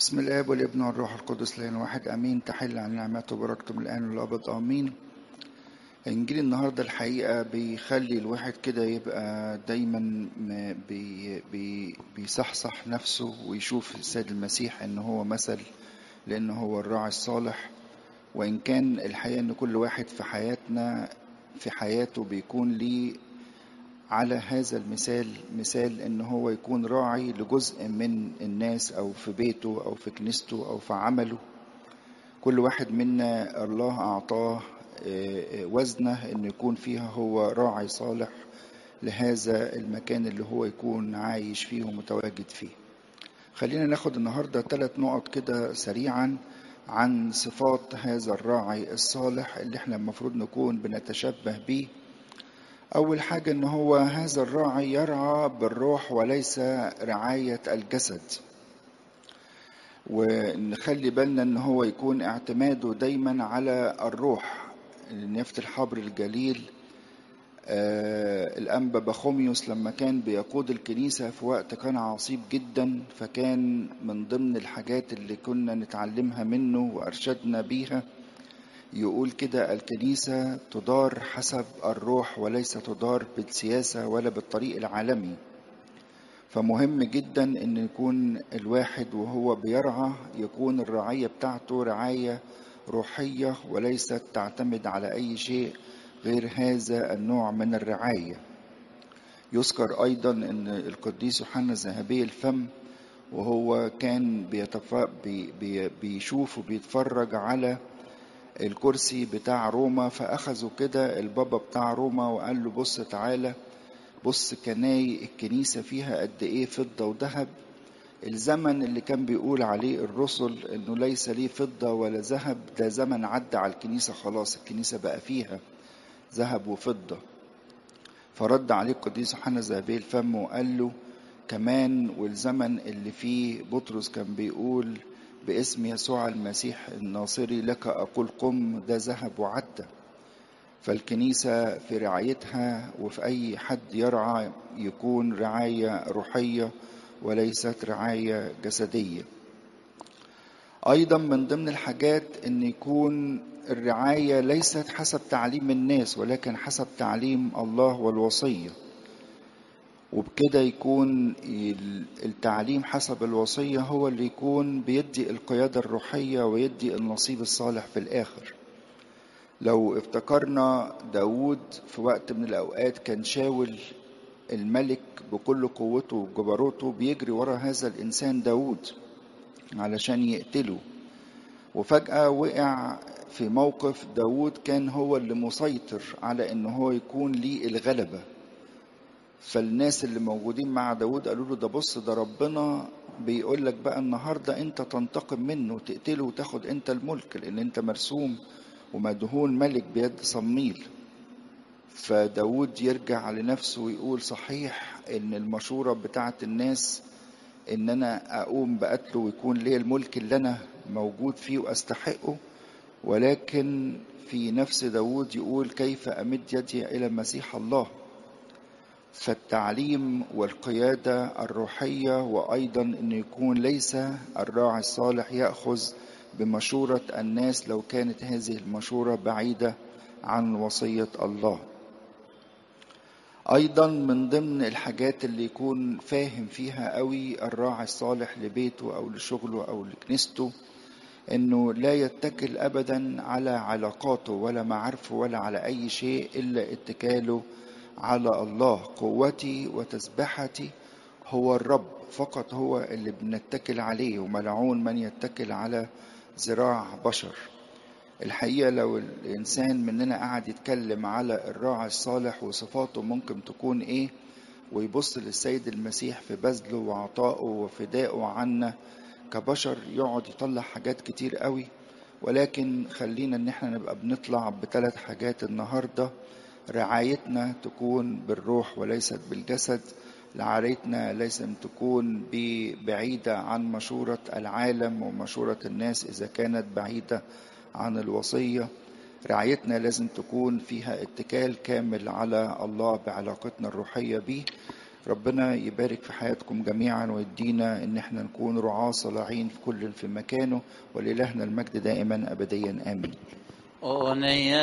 بسم الاب والابن والروح القدس لان واحد امين تحل عن نعمته وبركته من الان والابد امين انجيل النهارده الحقيقه بيخلي الواحد كده يبقى دايما م- بي بي بيصحصح نفسه ويشوف السيد المسيح ان هو مثل لان هو الراعي الصالح وان كان الحقيقه ان كل واحد في حياتنا في حياته بيكون ليه على هذا المثال مثال ان هو يكون راعي لجزء من الناس او في بيته او في كنيسته او في عمله كل واحد منا الله اعطاه آه، آه، وزنه انه يكون فيها هو راعي صالح لهذا المكان اللي هو يكون عايش فيه ومتواجد فيه خلينا ناخد النهارده ثلاث نقط كده سريعا عن صفات هذا الراعي الصالح اللي احنا المفروض نكون بنتشبه بيه أول حاجة إن هو هذا الراعي يرعى بالروح وليس رعاية الجسد ونخلي بالنا إن هو يكون اعتماده دايما على الروح نفت الحبر الجليل آه الأنبا بخوميوس لما كان بيقود الكنيسة في وقت كان عصيب جدا فكان من ضمن الحاجات اللي كنا نتعلمها منه وأرشدنا بيها يقول كده الكنيسة تدار حسب الروح وليس تدار بالسياسة ولا بالطريق العالمي فمهم جدا ان يكون الواحد وهو بيرعى يكون الرعاية بتاعته رعاية روحية وليست تعتمد على اي شيء غير هذا النوع من الرعاية يذكر ايضا ان القديس يوحنا الذهبي الفم وهو كان بيتف... بي... بي... بيشوف وبيتفرج على الكرسي بتاع روما فأخذوا كده البابا بتاع روما وقال له بص تعالى بص كناي الكنيسة فيها قد إيه فضة وذهب الزمن اللي كان بيقول عليه الرسل إنه ليس ليه فضة ولا ذهب ده زمن عدى على الكنيسة خلاص الكنيسة بقى فيها ذهب وفضة فرد عليه القديس يوحنا الذهبي الفم وقال له كمان والزمن اللي فيه بطرس كان بيقول باسم يسوع المسيح الناصري لك أقول قم ده ذهب وعدى فالكنيسة في رعايتها وفي أي حد يرعى يكون رعاية روحية وليست رعاية جسدية أيضا من ضمن الحاجات أن يكون الرعاية ليست حسب تعليم الناس ولكن حسب تعليم الله والوصية وبكده يكون التعليم حسب الوصية هو اللي يكون بيدي القيادة الروحية ويدي النصيب الصالح في الآخر لو افتكرنا داود في وقت من الأوقات كان شاول الملك بكل قوته وجبروته بيجري ورا هذا الإنسان داود علشان يقتله وفجأة وقع في موقف داود كان هو اللي مسيطر على ان هو يكون ليه الغلبه فالناس اللي موجودين مع داود قالوا له ده بص ده ربنا بيقول لك بقى النهارده انت تنتقم منه تقتله وتاخد انت الملك لان انت مرسوم ومدهون ملك بيد صميل فداود يرجع لنفسه ويقول صحيح ان المشورة بتاعت الناس ان انا اقوم بقتله ويكون لي الملك اللي انا موجود فيه واستحقه ولكن في نفس داود يقول كيف امد يدي الى مسيح الله فالتعليم والقيادة الروحية وأيضا أنه يكون ليس الراعي الصالح يأخذ بمشورة الناس لو كانت هذه المشورة بعيدة عن وصية الله أيضا من ضمن الحاجات اللي يكون فاهم فيها قوي الراعي الصالح لبيته أو لشغله أو لكنيسته انه لا يتكل ابدا على علاقاته ولا معارفه ولا على اي شيء الا اتكاله على الله قوتي وتسبحتي هو الرب فقط هو اللي بنتكل عليه وملعون من يتكل على ذراع بشر الحقيقة لو الإنسان مننا قاعد يتكلم على الراعي الصالح وصفاته ممكن تكون إيه ويبص للسيد المسيح في بذله وعطائه وفدائه عنا كبشر يقعد يطلع حاجات كتير قوي ولكن خلينا ان احنا نبقى بنطلع بثلاث حاجات النهارده رعايتنا تكون بالروح وليست بالجسد رعايتنا لازم تكون بعيدة عن مشورة العالم ومشورة الناس إذا كانت بعيدة عن الوصية رعايتنا لازم تكون فيها اتكال كامل على الله بعلاقتنا الروحية به ربنا يبارك في حياتكم جميعا ويدينا ان احنا نكون رعاة صالحين في كل في مكانه ولإلهنا المجد دائما ابديا امين أغنية